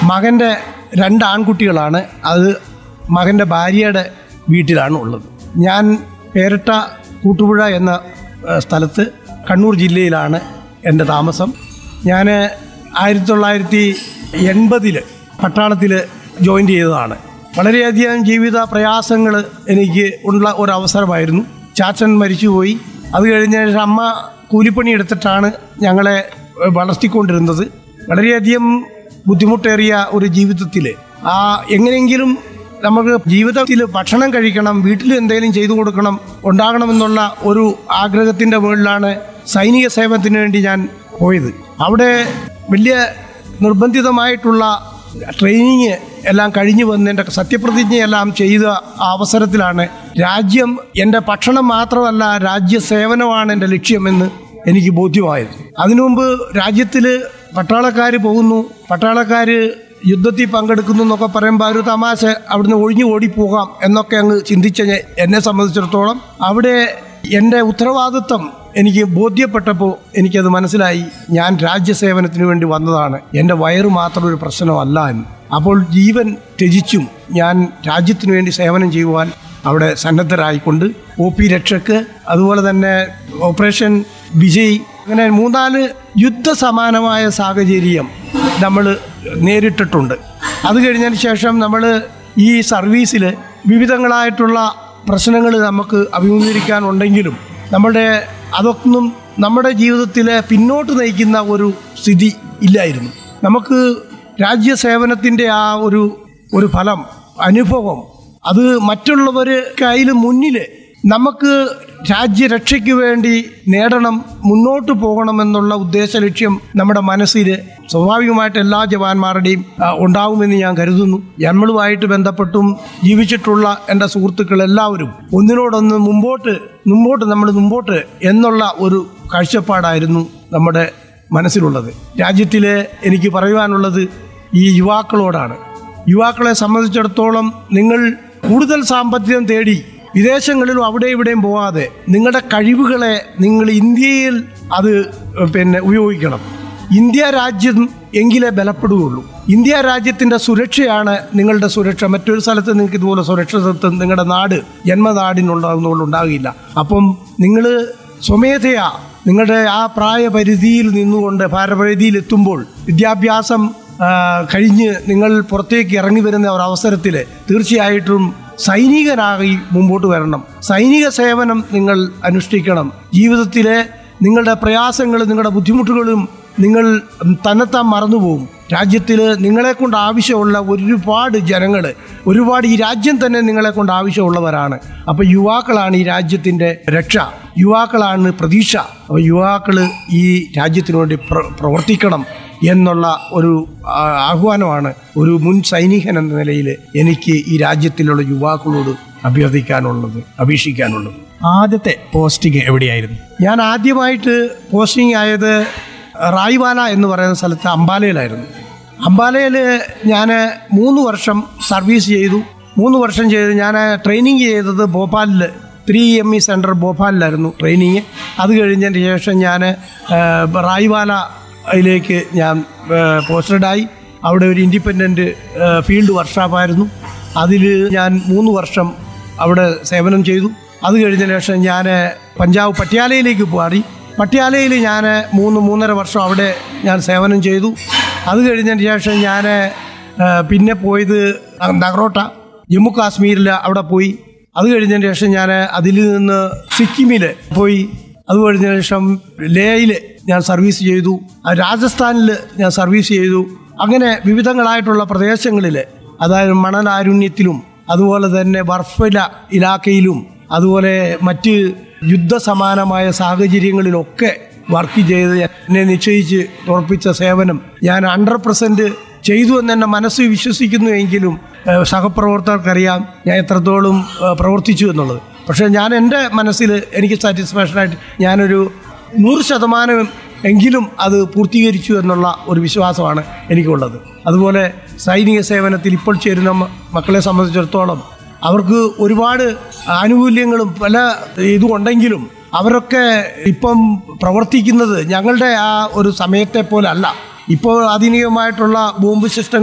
മകൻ്റെ രണ്ട് ആൺകുട്ടികളാണ് അത് മകൻ്റെ ഭാര്യയുടെ വീട്ടിലാണ് ഉള്ളത് ഞാൻ പേരട്ട കൂട്ടുപുഴ എന്ന ഏഹ്, സ്ഥലത്ത് കണ്ണൂർ ജില്ലയിലാണ് എൻ്റെ താമസം ഞാൻ ആയിരത്തി തൊള്ളായിരത്തി എൺപതിൽ പട്ടാളത്തിൽ ജോയിൻ ചെയ്തതാണ് വളരെയധികം ജീവിത പ്രയാസങ്ങൾ എനിക്ക് ഉള്ള ഒരു അവസരമായിരുന്നു ചാച്ചൻ മരിച്ചുപോയി അത് കഴിഞ്ഞ ശേഷം അമ്മ കൂലിപ്പണി എടുത്തിട്ടാണ് ഞങ്ങളെ ഏഹ്, വളർത്തിക്കൊണ്ടിരുന്നത് വളരെയധികം ബുദ്ധിമുട്ടേറിയ ഒരു ജീവിതത്തിൽ ആ എങ്ങനെയെങ്കിലും നമുക്ക് ജീവിതത്തിൽ ഭക്ഷണം കഴിക്കണം വീട്ടിൽ എന്തെങ്കിലും ചെയ്തു കൊടുക്കണം ഉണ്ടാകണമെന്നുള്ള ഒരു ആഗ്രഹത്തിൻ്റെ മുകളിലാണ് സൈനിക സേവനത്തിന് വേണ്ടി ഞാൻ പോയത് അവിടെ വലിയ നിർബന്ധിതമായിട്ടുള്ള ട്രെയിനിങ് എല്ലാം കഴിഞ്ഞു വന്ന് എൻ്റെ സത്യപ്രതിജ്ഞയെല്ലാം ചെയ്ത ആ അവസരത്തിലാണ് രാജ്യം എൻ്റെ ഭക്ഷണം മാത്രമല്ല രാജ്യസേവനമാണ് എൻ്റെ ലക്ഷ്യമെന്ന് എനിക്ക് ബോധ്യമായത് അതിനു മുമ്പ് രാജ്യത്തിൽ പട്ടാളക്കാർ പോകുന്നു പട്ടാളക്കാർ യുദ്ധത്തിൽ പങ്കെടുക്കുന്നു എന്നൊക്കെ പറയുമ്പോൾ ഒരു തമാശ അവിടുന്ന് ഒഴിഞ്ഞു ഓടിപ്പോകാം എന്നൊക്കെ അങ്ങ് ചിന്തിച്ച ഞ- എന്നെ സംബന്ധിച്ചിടത്തോളം അവിടെ എൻ്റെ ഉത്തരവാദിത്വം എനിക്ക് ബോധ്യപ്പെട്ടപ്പോൾ എനിക്കത് മനസ്സിലായി ഞാൻ രാജ്യസേവനത്തിന് വേണ്ടി വന്നതാണ് എൻ്റെ വയറ് മാത്രം ഒരു പ്രശ്നമല്ല എന്ന് അപ്പോൾ ജീവൻ ത്യജിച്ചും ഞാൻ രാജ്യത്തിന് വേണ്ടി സേവനം ചെയ്യുവാൻ അവിടെ സന്നദ്ധരായിക്കൊണ്ട് ഒ പി രക്ഷക്ക് അതുപോലെ തന്നെ ഓപ്പറേഷൻ വിജയ് അങ്ങനെ മൂന്നാല് യുദ്ധസമാനമായ സാഹചര്യം നമ്മൾ നേരിട്ടിട്ടുണ്ട് അത് കഴിഞ്ഞതിന് ശേഷം നമ്മൾ ഈ സർവീസിൽ വിവിധങ്ങളായിട്ടുള്ള പ്രശ്നങ്ങൾ നമുക്ക് അഭിമുഖീകരിക്കാനുണ്ടെങ്കിലും നമ്മുടെ അതൊന്നും നമ്മുടെ ജീവിതത്തിൽ പിന്നോട്ട് നയിക്കുന്ന ഒരു സ്ഥിതി ഇല്ലായിരുന്നു നമുക്ക് രാജ്യസേവനത്തിൻ്റെ ആ ഒരു ഒരു ഫലം അനുഭവം അത് മറ്റുള്ളവർ കയ്യിൽ മുന്നിൽ നമുക്ക് രാജ്യരക്ഷയ്ക്ക് വേണ്ടി നേടണം മുന്നോട്ട് പോകണമെന്നുള്ള ഉദ്ദേശ ലക്ഷ്യം നമ്മുടെ മനസ്സിൽ സ്വാഭാവികമായിട്ട് എല്ലാ ജവാന്മാരുടെയും ആ, ഉണ്ടാകുമെന്ന് ഞാൻ കരുതുന്നു നമ്മളുമായിട്ട് ബന്ധപ്പെട്ടും ജീവിച്ചിട്ടുള്ള എൻ്റെ സുഹൃത്തുക്കൾ എല്ലാവരും ഒന്നിനോടൊന്ന് മുമ്പോട്ട് മുമ്പോട്ട് നമ്മൾ മുമ്പോട്ട് എന്നുള്ള ഒരു കാഴ്ചപ്പാടായിരുന്നു നമ്മുടെ മനസ്സിലുള്ളത് രാജ്യത്തിൽ എനിക്ക് പറയുവാനുള്ളത് ഈ യുവാക്കളോടാണ് യുവാക്കളെ സംബന്ധിച്ചിടത്തോളം നിങ്ങൾ കൂടുതൽ സാമ്പത്തികം തേടി വിദേശങ്ങളിലും അവിടെ ഇവിടെയും പോവാതെ നിങ്ങളുടെ കഴിവുകളെ നിങ്ങൾ ഇന്ത്യയിൽ അത് പിന്നെ ഉപയോഗിക്കണം ഇന്ത്യ രാജ്യം എങ്കിലേ ബലപ്പെടുകയുള്ളൂ ഇന്ത്യ രാജ്യത്തിൻ്റെ സുരക്ഷയാണ് നിങ്ങളുടെ സുരക്ഷ മറ്റൊരു സ്ഥലത്ത് നിങ്ങൾക്ക് ഇതുപോലെ സുരക്ഷിതത്വം നിങ്ങളുടെ നാട് ജന്മനാടിനുണ്ടാകുന്നതുകൊണ്ട് ഉണ്ടാകില്ല അപ്പം നിങ്ങൾ സ്വമേധയാ നിങ്ങളുടെ ആ പ്രായപരിധിയിൽ നിന്നുകൊണ്ട് ഭാരപരിധിയിൽ എത്തുമ്പോൾ വിദ്യാഭ്യാസം ആ, കഴിഞ്ഞ് നിങ്ങൾ പുറത്തേക്ക് ഇറങ്ങി വരുന്ന ഒരു അവസരത്തിൽ തീർച്ചയായിട്ടും സൈനികനായി മുമ്പോട്ട് വരണം സൈനിക സേവനം നിങ്ങൾ അനുഷ്ഠിക്കണം ജീവിതത്തിലെ നിങ്ങളുടെ പ്രയാസങ്ങൾ നിങ്ങളുടെ ബുദ്ധിമുട്ടുകളും നിങ്ങൾ തന്നെത്താൻ മറന്നുപോകും രാജ്യത്തിൽ നിങ്ങളെ കൊണ്ട് ആവശ്യമുള്ള ഒരുപാട് ജനങ്ങൾ ഒരുപാട് ഈ രാജ്യം തന്നെ നിങ്ങളെ കൊണ്ട് ആവശ്യമുള്ളവരാണ് അപ്പോൾ യുവാക്കളാണ് ഈ രാജ്യത്തിൻ്റെ രക്ഷ യുവാക്കളാണ് പ്രതീക്ഷ അപ്പോൾ യുവാക്കൾ ഈ രാജ്യത്തിനു വേണ്ടി പ്ര പ്രവർത്തിക്കണം എന്നുള്ള ഒരു ആ, ആഹ്വാനമാണ് ഒരു മുൻ സൈനികൻ എന്ന നിലയിൽ എനിക്ക് ഈ രാജ്യത്തിലുള്ള യുവാക്കളോട് അഭ്യർത്ഥിക്കാനുള്ളത് അപേക്ഷിക്കാനുള്ളത് ആദ്യത്തെ പോസ്റ്റിംഗ് എവിടെയായിരുന്നു ഞാൻ ആദ്യമായിട്ട് പോസ്റ്റിംഗ് ആയത് റായ്വാല എന്ന് പറയുന്ന സ്ഥലത്ത് അംബാലയിലായിരുന്നു അംബാലയിൽ ഞാൻ മൂന്ന് വർഷം സർവീസ് ചെയ്തു മൂന്ന് വർഷം ചെയ്ത് ഞാൻ ട്രെയിനിങ് ചെയ്തത് ഭോപ്പാലിൽ ത്രീ എം ഇ സെൻറ്റർ ഭോപ്പാലിലായിരുന്നു ട്രെയിനിങ് അത് കഴിഞ്ഞതിന് ശേഷം ഞാൻ റായ്വാലയിലേക്ക് ഞാൻ പോസ്റ്റഡായി അവിടെ ഒരു ഇൻഡിപെൻഡൻറ്റ് ഫീൽഡ് വർക്ക്ഷോപ്പായിരുന്നു അതിൽ ഞാൻ മൂന്ന് വർഷം അവിടെ സേവനം ചെയ്തു അത് കഴിഞ്ഞ ശേഷം ഞാൻ പഞ്ചാബ് പട്യാലയിലേക്ക് മാറി പട്യാലയിൽ ഞാൻ മൂന്ന് മൂന്നര വർഷം അവിടെ ഞാൻ സേവനം ചെയ്തു അത് കഴിഞ്ഞതിന് ശേഷം ഞാൻ പിന്നെ പോയത് നഗറോട്ട ജമ്മു കാശ്മീരിൽ അവിടെ പോയി അത് കഴിഞ്ഞതിന് ശേഷം ഞാൻ അതിൽ നിന്ന് സിക്കിമിൽ പോയി അത് കഴിഞ്ഞതിന് ശേഷം ലേയിൽ ഞാൻ സർവീസ് ചെയ്തു ആ രാജസ്ഥാനിൽ ഞാൻ സർവീസ് ചെയ്തു അങ്ങനെ വിവിധങ്ങളായിട്ടുള്ള പ്രദേശങ്ങളിൽ അതായത് മണലാരുണ്യത്തിലും അതുപോലെ തന്നെ ബർഫില ഇലാക്കയിലും അതുപോലെ മറ്റ് യുദ്ധസമാനമായ സാഹചര്യങ്ങളിലൊക്കെ വർക്ക് ചെയ്ത് എന്നെ നിശ്ചയിച്ച് ഉറപ്പിച്ച സേവനം ഞാൻ ഹൺഡ്രഡ് പെർസെൻറ്റ് ചെയ്തു എന്ന് എൻ്റെ മനസ്സ് വിശ്വസിക്കുന്നു എങ്കിലും ഏഹ്, സഹപ്രവർത്തകർക്കറിയാം ഞാൻ എത്രത്തോളം ഏഹ്, പ്രവർത്തിച്ചു എന്നുള്ളത് പക്ഷേ ഞാൻ എൻ്റെ മനസ്സിൽ എനിക്ക് സാറ്റിസ്ഫാക്ഷനായിട്ട് ഞാനൊരു നൂറ് ശതമാനം എങ്കിലും അത് പൂർത്തീകരിച്ചു എന്നുള്ള ഒരു വിശ്വാസമാണ് എനിക്കുള്ളത് അതുപോലെ സൈനിക സേവനത്തിൽ ഇപ്പോൾ ചേരുന്ന മ- മക്കളെ സംബന്ധിച്ചിടത്തോളം അവർക്ക് ഒരുപാട് ആനുകൂല്യങ്ങളും പല ഇതുമുണ്ടെങ്കിലും അവരൊക്കെ ഇപ്പം പ്രവർത്തിക്കുന്നത് ഞങ്ങളുടെ ആ ഒരു സമയത്തെ പോലെ അല്ല ഇപ്പോൾ ആധുനികമായിട്ടുള്ള ബോംബ് സിസ്റ്റം